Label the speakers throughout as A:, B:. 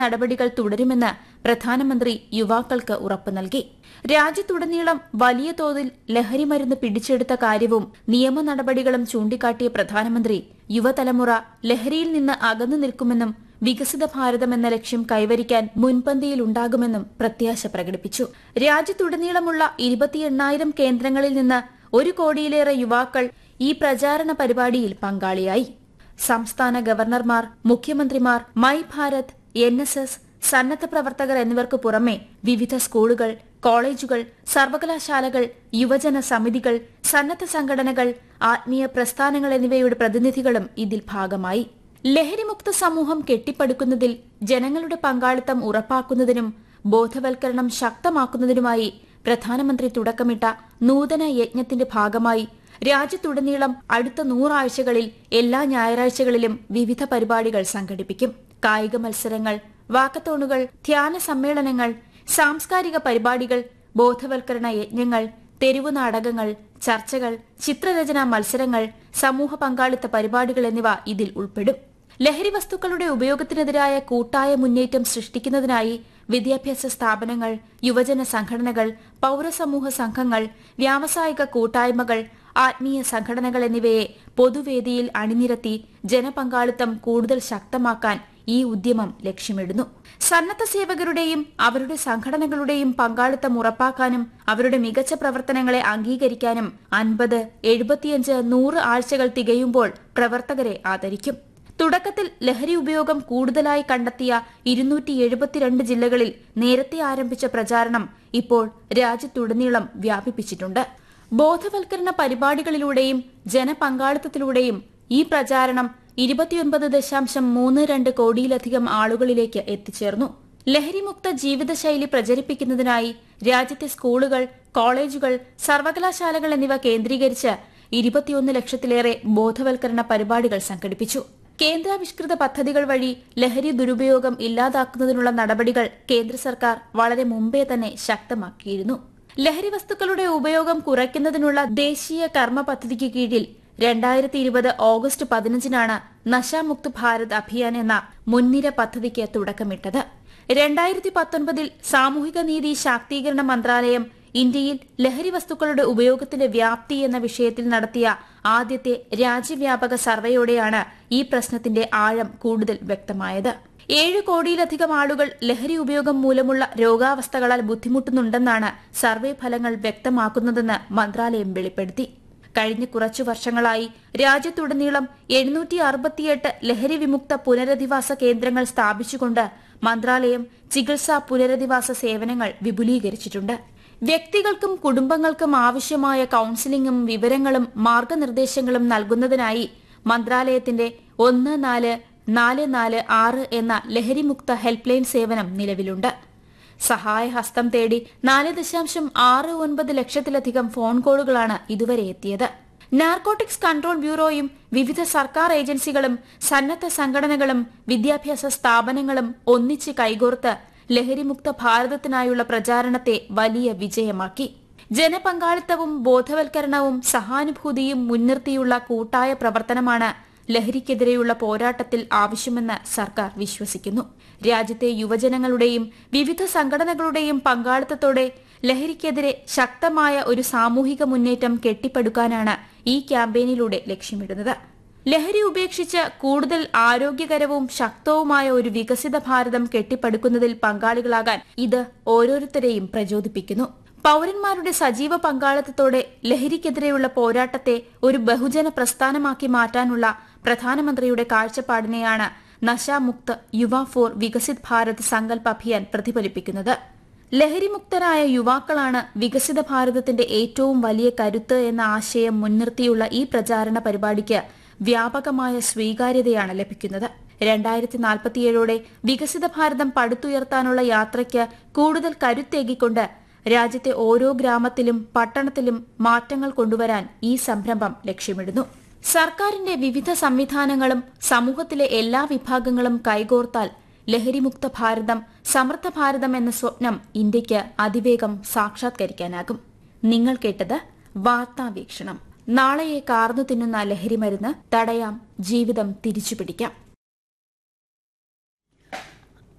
A: നടപടികൾ തുടരുമെന്ന് പ്രധാനമന്ത്രി യുവാക്കൾക്ക് ഉറപ്പു നൽകി രാജ്യത്തുടനീളം വലിയ തോതിൽ ലഹരിമരുന്ന് പിടിച്ചെടുത്ത കാര്യവും നിയമ നടപടികളും ചൂണ്ടിക്കാട്ടിയ പ്രധാനമന്ത്രി യുവതലമുറ ലഹരിയിൽ നിന്ന് അകന്നു നിൽക്കുമെന്നും വികസിത ഭാരതം എന്ന ലക്ഷ്യം കൈവരിക്കാൻ മുൻപന്തിയിലുണ്ടാകുമെന്നും പ്രത്യാശ പ്രകടിപ്പിച്ചു രാജ്യത്തുടനീളമുള്ള ഇരുപത്തി എണ്ണായിരം കേന്ദ്രങ്ങളിൽ നിന്ന് ഒരു കോടിയിലേറെ യുവാക്കൾ ഈ പ്രചാരണ പരിപാടിയിൽ പങ്കാളിയായി സംസ്ഥാന ഗവർണർമാർ മുഖ്യമന്ത്രിമാർ my Bharat N S S സന്നദ്ധ പ്രവർത്തകർ എന്നിവർക്ക് പുറമെ വിവിധ സ്കൂളുകൾ കോളേജുകൾ സർവകലാശാലകൾ യുവജന സമിതികൾ സന്നദ്ധ സംഘടനകൾ ആത്മീയ പ്രസ്ഥാനങ്ങൾ എന്നിവയുടെ പ്രതിനിധികളും ഇതിൽ ഭാഗമായി ലഹരിമുക്ത സമൂഹം കെട്ടിപ്പടുക്കുന്നതിൽ ജനങ്ങളുടെ പങ്കാളിത്തം ഉറപ്പാക്കുന്നതിനും ബോധവൽക്കരണം ശക്തമാക്കുന്നതിനുമായി പ്രധാനമന്ത്രി തുടക്കമിട്ട നൂതന യജ്ഞത്തിന്റെ ഭാഗമായി രാജ്യത്തുടനീളം അടുത്ത നൂറാഴ്ചകളിൽ എല്ലാ ഞായറാഴ്ചകളിലും വിവിധ പരിപാടികൾ സംഘടിപ്പിക്കും കായിക മത്സരങ്ങൾ വാക്കത്തോണുകൾ ധ്യാന സമ്മേളനങ്ങൾ സാംസ്കാരിക പരിപാടികൾ ബോധവൽക്കരണ യജ്ഞങ്ങൾ തെരുവു നാടകങ്ങൾ ചർച്ചകൾ ചിത്രരചനാ മത്സരങ്ങൾ സമൂഹ പങ്കാളിത്ത പരിപാടികൾ എന്നിവ ഇതിൽ ഉൾപ്പെടും ലഹരി വസ്തുക്കളുടെ ഉപയോഗത്തിനെതിരായ കൂട്ടായ മുന്നേറ്റം സൃഷ്ടിക്കുന്നതിനായി വിദ്യാഭ്യാസ സ്ഥാപനങ്ങൾ യുവജന സംഘടനകൾ പൌരസമൂഹ സംഘങ്ങൾ വ്യാവസായിക കൂട്ടായ്മകൾ ആത്മീയ സംഘടനകൾ എന്നിവയെ പൊതുവേദിയിൽ അണിനിരത്തി ജനപങ്കാളിത്തം കൂടുതൽ ശക്തമാക്കാൻ ഈ ഉദ്യമം ലക്ഷ്യമിടുന്നു സന്നദ്ധ സേവകരുടെയും അവരുടെ സംഘടനകളുടെയും പങ്കാളിത്തം ഉറപ്പാക്കാനും അവരുടെ മികച്ച പ്രവർത്തനങ്ങളെ അംഗീകരിക്കാനും അൻപത് എഴുപത്തിയഞ്ച് നൂറ് ആഴ്ചകൾ തികയുമ്പോൾ പ്രവർത്തകരെ ആദരിക്കും തുടക്കത്തിൽ ലഹരി ഉപയോഗം കൂടുതലായി കണ്ടെത്തിയ ഇരുന്നൂറ്റി എഴുപത്തിരണ്ട് ജില്ലകളിൽ നേരത്തെ ആരംഭിച്ച പ്രചാരണം ഇപ്പോൾ രാജ്യത്തുടനീളം വ്യാപിപ്പിച്ചിട്ടുണ്ട് ബോധവൽക്കരണ പരിപാടികളിലൂടെയും ജനപങ്കാളിത്തത്തിലൂടെയും ഈ പ്രചാരണം ഇരുപത്തിയൊൻപത് ദശാംശം മൂന്ന് രണ്ട് കോടിയിലധികം ആളുകളിലേക്ക് എത്തിച്ചേർന്നു ലഹരിമുക്ത ജീവിതശൈലി പ്രചരിപ്പിക്കുന്നതിനായി രാജ്യത്തെ സ്കൂളുകൾ കോളേജുകൾ സർവകലാശാലകൾ എന്നിവ കേന്ദ്രീകരിച്ച് ഇരുപത്തിയൊന്ന് ലക്ഷത്തിലേറെ ബോധവൽക്കരണ പരിപാടികൾ സംഘടിപ്പിച്ചു കേന്ദ്രാവിഷ്കൃത പദ്ധതികൾ വഴി ലഹരി ദുരുപയോഗം ഇല്ലാതാക്കുന്നതിനുള്ള നടപടികൾ കേന്ദ്ര സർക്കാർ വളരെ മുമ്പേ തന്നെ ശക്തമാക്കിയിരുന്നു ലഹരി വസ്തുക്കളുടെ ഉപയോഗം കുറയ്ക്കുന്നതിനുള്ള ദേശീയ കർമ്മ പദ്ധതിക്ക് കീഴിൽ രണ്ടായിരത്തി ഇരുപത് ഓഗസ്റ്റ് പതിനഞ്ചിനാണ് നശാമുക്ത് ഭാരത് അഭിയാൻ എന്ന മുൻനിര പദ്ധതിക്ക് തുടക്കമിട്ടത് രണ്ടായിരത്തി പത്തൊൻപതിൽ സാമൂഹിക നീതി ശാക്തീകരണ മന്ത്രാലയം ഇന്ത്യയിൽ ലഹരി വസ്തുക്കളുടെ ഉപയോഗത്തിന്റെ വ്യാപ്തി എന്ന വിഷയത്തിൽ നടത്തിയ ആദ്യത്തെ രാജ്യവ്യാപക സർവേയോടെയാണ് ഈ പ്രശ്നത്തിന്റെ ആഴം കൂടുതൽ വ്യക്തമായത് ഏഴ് കോടിയിലധികം ആളുകൾ ലഹരി ഉപയോഗം മൂലമുള്ള രോഗാവസ്ഥകളാൽ ബുദ്ധിമുട്ടുന്നുണ്ടെന്നാണ് സർവേ ഫലങ്ങൾ വ്യക്തമാക്കുന്നതെന്ന് മന്ത്രാലയം വെളിപ്പെടുത്തി കഴിഞ്ഞ കുറച്ചു വർഷങ്ങളായി രാജ്യത്തുടനീളം എഴുന്നൂറ്റി അറുപത്തിയെട്ട് ലഹരി വിമുക്ത പുനരധിവാസ കേന്ദ്രങ്ങൾ സ്ഥാപിച്ചുകൊണ്ട് മന്ത്രാലയം ചികിത്സാ പുനരധിവാസ സേവനങ്ങൾ വിപുലീകരിച്ചിട്ടുണ്ട് വ്യക്തികൾക്കും കുടുംബങ്ങൾക്കും ആവശ്യമായ കൌൺസിലിംഗും വിവരങ്ങളും മാർഗനിർദ്ദേശങ്ങളും നൽകുന്നതിനായി മന്ത്രാലയത്തിന്റെ ഒന്ന് നാല് നാല് നാല് ആറ് എന്ന ലഹരിമുക്ത ഹെൽപ്പ് ലൈൻ സേവനം നിലവിലുണ്ട് സഹായഹസ്തം തേടി നാല് ദശാംശം ആറ് ഒൻപത് ലക്ഷത്തിലധികം ഫോൺ കോളുകളാണ് ഇതുവരെ എത്തിയത് നാർക്കോട്ടിക്സ് കൺട്രോൾ ബ്യൂറോയും വിവിധ സർക്കാർ ഏജൻസികളും സന്നദ്ധ സംഘടനകളും വിദ്യാഭ്യാസ സ്ഥാപനങ്ങളും ഒന്നിച്ച് കൈകോർത്ത് ലഹരിമുക്ത ഭാരതത്തിനായുള്ള പ്രചാരണത്തെ വലിയ വിജയമാക്കി ജനപങ്കാളിത്തവും ബോധവൽക്കരണവും സഹാനുഭൂതിയും മുൻനിർത്തിയുള്ള കൂട്ടായ പ്രവർത്തനമാണ് ലഹരിക്കെതിരെയുള്ള പോരാട്ടത്തിൽ ആവശ്യമെന്ന് സർക്കാർ വിശ്വസിക്കുന്നു രാജ്യത്തെ യുവജനങ്ങളുടെയും വിവിധ സംഘടനകളുടെയും പങ്കാളിത്തത്തോടെ ലഹരിക്കെതിരെ ശക്തമായ ഒരു സാമൂഹിക മുന്നേറ്റം കെട്ടിപ്പടുക്കാനാണ് ഈ ക്യാമ്പയിനിലൂടെ ലക്ഷ്യമിടുന്നത് ലഹരി ഉപേക്ഷിച്ച് കൂടുതൽ ആരോഗ്യകരവും ശക്തവുമായ ഒരു വികസിത ഭാരതം കെട്ടിപ്പടുക്കുന്നതിൽ പങ്കാളികളാകാൻ ഇത് ഓരോരുത്തരെയും പ്രചോദിപ്പിക്കുന്നു പൌരന്മാരുടെ സജീവ പങ്കാളിത്തത്തോടെ ലഹരിക്കെതിരെയുള്ള പോരാട്ടത്തെ ഒരു ബഹുജന പ്രസ്ഥാനമാക്കി മാറ്റാനുള്ള പ്രധാനമന്ത്രിയുടെ കാഴ്ചപ്പാടിനെയാണ് നശാമുക്ത് യുവ ഫോർ വികസിത് ഭാരത് സങ്കൽപ് അഭിയാൻ പ്രതിഫലിപ്പിക്കുന്നത് ലഹരിമുക്തരായ യുവാക്കളാണ് വികസിത ഭാരതത്തിന്റെ ഏറ്റവും വലിയ കരുത്ത് എന്ന ആശയം മുൻനിർത്തിയുള്ള ഈ പ്രചാരണ പരിപാടിക്ക് വ്യാപകമായ സ്വീകാര്യതയാണ് ലഭിക്കുന്നത് രണ്ടായിരത്തി നാൽപ്പത്തിയേഴോടെ വികസിത ഭാരതം പടുത്തുയർത്താനുള്ള യാത്രയ്ക്ക് കൂടുതൽ കരുത്തേകിക്കൊണ്ട് രാജ്യത്തെ ഓരോ ഗ്രാമത്തിലും പട്ടണത്തിലും മാറ്റങ്ങൾ കൊണ്ടുവരാൻ ഈ സംരംഭം ലക്ഷ്യമിടുന്നു സർക്കാരിന്റെ വിവിധ സംവിധാനങ്ങളും സമൂഹത്തിലെ എല്ലാ വിഭാഗങ്ങളും കൈകോർത്താൽ ലഹരിമുക്ത ഭാരതം സമൃദ്ധ ഭാരതം എന്ന സ്വപ്നം ഇന്ത്യക്ക് അതിവേഗം സാക്ഷാത്കരിക്കാനാകും നിങ്ങൾ കേട്ടത് വാർത്താവീക്ഷണം നാളെയെ കാർന്നു തിന്നുന്ന ലഹരിമരുന്ന് തടയാം ജീവിതം തിരിച്ചുപിടിക്കാം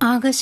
B: ആകാശ